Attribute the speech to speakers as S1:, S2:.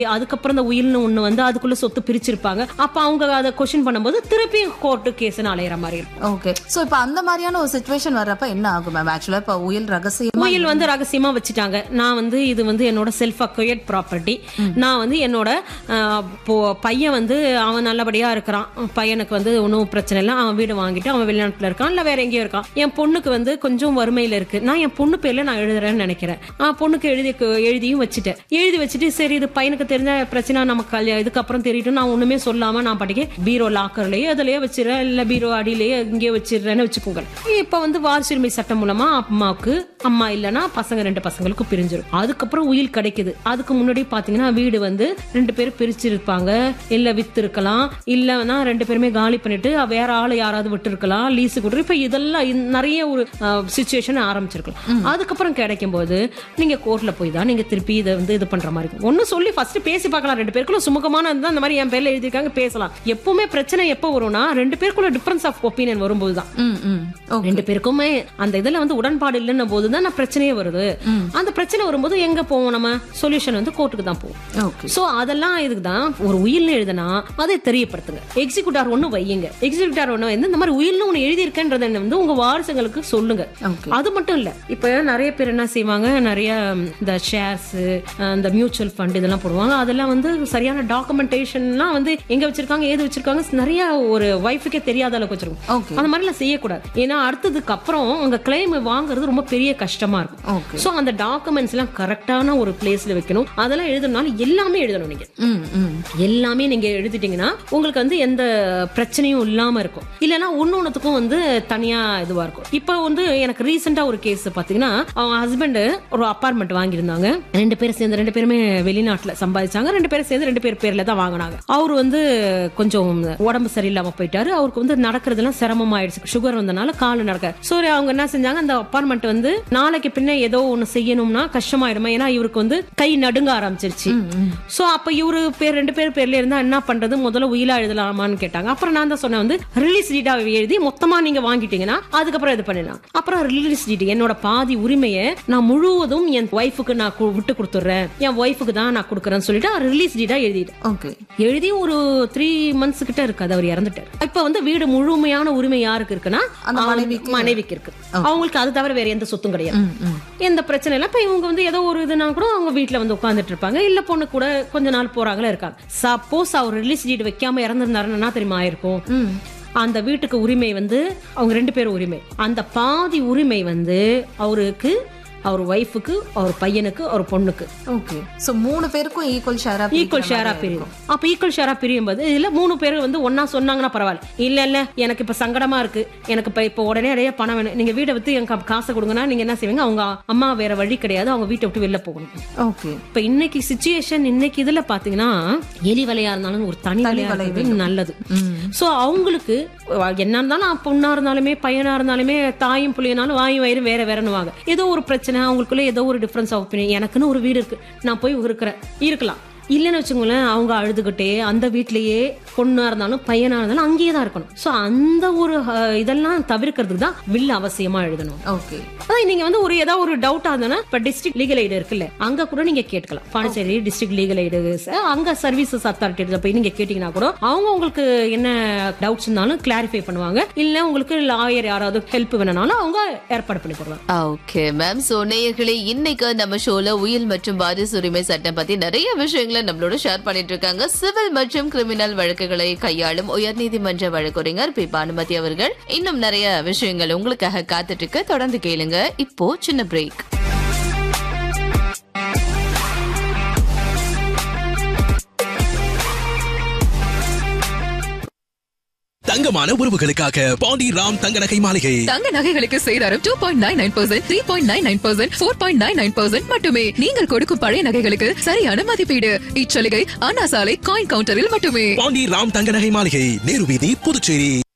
S1: அதுக்கப்புறம் இந்த உயில்னு ஒண்ணு வந்து அதுக்குள்ள சொத்து பிரிச்சிருப்பாங்க அப்ப அவங்க அதை கொஸ்டின் பண்ணும்போது திருப்பி கோர்ட்டு கேஸ்னு அலையிற மாதிரி இருக்கும்
S2: ஓகே சோ இப்ப அந்த மாதிரியான ஒரு சுச்சுவேஷன் வர்றப்ப என்ன ஆகும் மேம் ஆக்சுவலா இப்ப உயில் ரகசியமா
S1: உயில் வந்து ரகசியமா வச்சுட்டாங்க நான் வந்து இது வந்து என்னோட செல்ஃப் அக்வயர்ட் ப்ராப்பர்ட்டி நான் வந்து என்னோட அஹ், போ- பையன் வந்து அவன் நல்லபடியா இருக்கிறான் பையனுக்கு வந்து ஒன்றும் பிரச்சனை இல்லை அவன் வீடு வாங்கிட்டு அவன் வெளிநாட்டுல இருக்கான் இல்ல வேற எங்கேயோ இருக்கான் என் பொண்ணுக்கு வந்து கொஞ்சம் வறுமையில இருக்கு நான் என் பொண்ணு பேர்ல நான் எழுதுறேன்னு நினைக்கிறேன் ஆ, பொண்ணுக்கு எழுதி எழுதியும் வச்சுட்டேன் எழுதி வச்சுட்டு சரி இது பையனுக்கு தெரிஞ்ச பிரச்சனை நமக்கு கல்யா- இதுக்கப்புறம் தெரியட்டும் நான் ஒண்ணுமே சொல்லாம நான் படிக்க பீரோ லாக்கர்லயே அதுலயே வச்சிடறேன் இல்ல பீரோ அடியிலேயே இங்கேயே வச்சிடுறேன்னு வச்சுக்கோங்க இப்ப வந்து வாரிசுரிமை சட்டம் மூலமா அம்மாவுக்கு அம்மா இல்லனா பசங்க ரெண்டு பசங்களுக்கு பிரிஞ்சிரும் அதுக்கப்புறம் உயில் கிடைக்குது அதுக்கு முன்னாடி பாத்தீங்கன்னா வீடு வந்து ரெண்டு பேரும் பிரிச்சிருப்பாங்க இல்ல வித்து இருக்கலாம் இல்லனா ரெண்டு பேருமே காலி பண்ணிட்டு வேற ஆளு யாராவது விட்டு இருக்கலாம் லீஸு கொடுத்து இப்ப இதெல்லாம் இந்த- நிறைய ஒரு சுச்சுவேஷன் ஆரம்பிச்சிருக்கலாம் அதுக்கப்புறம் கிடைக்கும் போது நீங்க கோர்ட்ல போய் தான் நீங்க திருப்பி இதை வந்து இது பண்ற மாதிரி இருக்கும் ஒன்னு சொல்லி ஃபர்ஸ்ட் பேசி பார்க்கலாம் ரெண்டு பேருக்குள்ள சுமூகமான இருந்தா இந்த மாதிரி என் பேர்ல எழுதிருக்காங்க பேசலாம் எப்பவுமே பிரச்சனை எப்போ வரும்னா ரெண்டு பேருக்குள்ள டிஃபரன்ஸ் ஆஃப் ஒப்பீனியன் வரும்போது தான்
S2: ம் ம் ஓகே
S1: ரெண்டு பேருக்குமே அந்த இதுல வந்து உடன்பாடு இல்லைன்ன போதுதான் நான் பிரச்சனையே வருது அந்த பிரச்சனை வரும்போது எங்க போவோம் நம்ம சொல்யூஷன் வந்து கோர்ட்டுக்கு தான் போவோம்
S2: ஓகே
S1: சோ அதெல்லாம் இதுக்கு தான் ஒரு உயில்னு எழுதுனா அதை தெரியப்படுத்துங்க எக்ஸிக்யூட்டார் ஒண்ணு வையுங்க எக்ஸிக்யூட்டார் ஒண்ணு வந்து இந்த மாதிரி உயில்னு ஒண்ணு எழுதி இருக்கேன்றத வந்து உங்க வாரிசுங்களுக்கு சொல்லுங்க
S2: ஓகே
S1: அது மட்டும் இல்ல இப்ப நிறைய பேர் என்ன செய்வாங்க நிறைய ம், இந்த ஷேர்ஸ் இந்த மியூச்சுவல் ஃபண்ட் இதெல்லாம் போடுவாங்க அதெல்லாம் வந்து சரியான டாக்குமெண்டேஷன்லாம் வந்து எங்க வச்சிருக்காங்க ஏது வச்சிருக்காங்க நிறைய ஒரு ஒய்ஃபுக்கே தெரியாத அளவுக்கு வச்சிருக்கோம்
S2: ஓகே
S1: அந்த மாதிரிலாம் செய்யக்கூடாது ஏன்னா அடுத்ததுக்கு அப்புறம் உங்க கிளைம் வாங்குறது ரொம்ப பெரிய கஷ்டமா இருக்கும்
S2: ஓகே
S1: சோ அந்த டாக்குமெண்ட்ஸ் எல்லாம் கரெக்டான ஒரு பிளேஸ்ல வைக்கணும் அதெல்லாம் எழுதணும்னாலும் எல்லாமே எழுதணும் நீங்க
S2: ம் ம்
S1: எல்லாமே நீங்க எழுதிட்டீங்கன்னா உங்களுக்கு வந்து எந்த பிரச்சனையும் இல்லாம இருக்கும் இல்லைன்னா ஒன்னொன்னுத்துக்கும் வந்து தனியா இதுவா இருக்கும் இப்போ வந்து எனக்கு ரீசெண்டா ஒரு கேஸ் பாத்தீங்கன்னா அவங்க ஹஸ்பண்ட் ஒரு அபார்ட்மெண்ட் வாங்கியிருந்தாங்க ரெண்டு பேரும் சேர்ந்து ரெண்டு பேருமே வெளிநாட்டுல சம்பாதிச்சாங்க ரெண்டு பேரும் சேர்ந்து ரெண்டு பேர் பேர்ல தான் வாங்கினாங்க அவர் வந்து கொஞ்சம் உடம்பு சரியில்லாம போயிட்டாரு அவருக்கு வந்து நடக்கிறதுலாம் சிரமமாயிடுச்சு சுகர் வந்தனால கால் நடக்க சோ அவங்க என்ன செஞ்சாங்க அந்த அபார்ட்மெண்ட் வந்து நாளைக்கு பின்ன ஏதோ ஒண்ணு செய்யணும்னா கஷ்டமாயிடுமா ஏன்னா இவருக்கு வந்து கை நடுங்க ஆரம்பிச்சிருச்சு சோ அப்ப இவரு பேர் ரெண்டு பேர் பேர்ல இருந்தா என்ன பண்றது முதல்ல உயிலா எழுதலாமான்னு கேட்டாங்க அப்புறம் நான் தான் சொன்னேன் வந்து ரிலீஸ் டீட்டா எழுதி மொத்தமா நீங்க வாங்கிட்டீங்கன்னா அதுக்கப்புறம் இது பண்ணிடலாம் அப்புறம் ரிலீஸ் டீட் என்னோட பாதி உரிமையை நான் முழுவதும் என் ஒய்ஃபுக்கு நான் கு- விட்டு கொடுத்துட்றேன் என் ஒய்ஃபுக்கு தான் நான் கொடுக்குறேன்னு சொல்லிட்டு ரிலீஸ் டீட்டா எழுதிட்டேன்
S2: ஓகே
S1: எழுதி ஒரு த்ரீ மந்த்ஸ் கிட்ட இருக்காது அவர் இறந்துட்டார் இப்ப வந்து வீடு முழுமையான உரிமை யாருக்கு இருக்குன்னா
S2: அந்த
S1: அவங்க-
S2: மனைவிக்கு-
S1: மனைவிக்கு இருக்கு அவங்களுக்கு அது தவிர வேற எந்த சொத்தும் கிடையாது
S2: ம் ம்
S1: எந்த பிரச்சனை இல்லை இப்ப இவங்க வந்து ஏதோ ஒரு இதுனா கூட அவங்க வீட்ல வந்து உட்கார்ந்துட்டு இருப்பாங்க இல்ல பொண்ணு கூட கொஞ்ச நாள் போறாங்களா இருக்காங்க சப்போஸ் அவர் ரிலீஸ் டீட் வைக்காம இறந்திருந்தாருன்னா என்ன தெரியுமா ஆயிருக்கும்
S2: ம்
S1: அந்த வீட்டுக்கு உரிமை வந்து அவங்க ரெண்டு பேரும் உரிமை அந்த பாதி உரிமை வந்து அவருக்கு அவர் ஒய்ஃபுக்கு அவர் பையனுக்கு அவர் பொண்ணுக்கு
S2: ஓகே சோ மூணு பேருக்கும் ஈக்குவல் ஷேரா
S1: ஈக்குவல் ஷேரா பிரியும் அப்ப ஈக்குவல் ஷேரா பிரியும் போது இதுல மூணு பேர் வந்து ஒன்னா சொன்னாங்கன்னா பரவாயில்ல இல்ல இல்ல எனக்கு இப்ப சங்கடமா இருக்கு எனக்கு இப்ப இப்ப உடனே நிறைய பணம் வேணும் நீங்க வீடை வித்து எனக்கு காசை கொடுங்கன்னா நீங்க என்ன செய்வீங்க அவங்க அம்மா வேற வழி கிடையாது அவங்க வீட்டை விட்டு வெளில போகணும்
S2: ஓகே
S1: இப்ப இன்னைக்கு சுச்சுவேஷன் இன்னைக்கு இதுல பாத்தீங்கன்னா எலி வலையா இருந்தாலும் ஒரு தனி வலையா இருக்கிறது நல்லது சோ அவங்களுக்கு அஹ், என்ன இருந்தாலும் பொண்ணா இருந்தாலுமே பையனா இருந்தாலுமே தாயும் புள்ளியனாலும் வாயும் வயிறு வேற வேறனுவாங்க ஏதோ ஒரு பிரச்சனை அவங்களுக்குள்ள ஏதோ ஒரு டிஃபரன்ஸ் ஆஃப் ஒப்பீனியன் எனக்குன்னு ஒரு வீடு இருக்கு நான் போய் இருக்கிறேன் இருக்கலாம் இல்லைன்னு வச்சுக்கோங்களேன் அவங்க அழுதுகிட்டே அந்த வீட்லயே பொண்ணா இருந்தாலும் பையனா இருந்தாலும் அங்கேயே தான் இருக்கணும் சோ அந்த ஒரு அஹ், இதெல்லாம் தவிர்க்கிறதுக்கு தான் வில் அவசியமா எழுதணும்
S2: ஓகே
S1: அதான் நீங்க வந்து ஒரு ஏதாவது ஒரு டவுட்டா இருந்ததுன்னா இப்ப டிஸ்ட்ரிக்ட் லீகல் எய்டு இருக்குல்ல அங்க கூட நீங்க கேட்கலாம் பாண்டிச்சேரி டிஸ்ட்ரிக்ட் லீகல் எய்டு அங்க சர்வீசஸ் அத்தாரிட்டி போய் நீங்க கேட்டீங்கன்னா கூட அவங்க உங்களுக்கு என்ன டவுட்ஸ் இருந்தாலும் கிளாரிஃபை பண்ணுவாங்க இல்ல உங்களுக்கு லாயர் யாராவது ஹெல்ப் வேணும்னாலும் அவங்க ஏற்பாடு பண்ணி தருவாங்க
S3: ஓகே மேம் சோ நேயர்களே இன்னைக்கு நம்ம ஷோல உயில் மற்றும் வாரிசு உரிமை சட்டம் பத்தி நிறைய விஷயங்களை நம்மளோட ஷேர் பண்ணிட்டு இருக்காங்க சிவில் மற்றும் கிரிமினல் வழக்குகளை கையாளும் உயர்நீதிமன்ற வழக்கறிஞர் பி பானுமதி அவர்கள் இன்னும் நிறைய விஷயங்கள் உங்களுக்காக காத்துட்டு இருக்கு தொடர்ந்து கேளுங்க இப்போ சின்ன பிரேக்
S4: தங்கமான உறவுகளுக்காக பாண்டி ராம் தங்க நகை மாளிகை
S5: தங்க நகைகளுக்கு சேதாரம் two point nine nine percent three point nine nine percent four point nine nine percent மட்டுமே நீங்கள் கொடுக்கும் பழைய நகைகளுக்கு சரியான மதிப்பீடு இச்சலுகை அண்ணா சாலை காயின் கவுண்டரில் மட்டுமே
S4: பாண்டி ராம் தங்க நகை மாளிகை நேரு வீதி புதுச்சேரி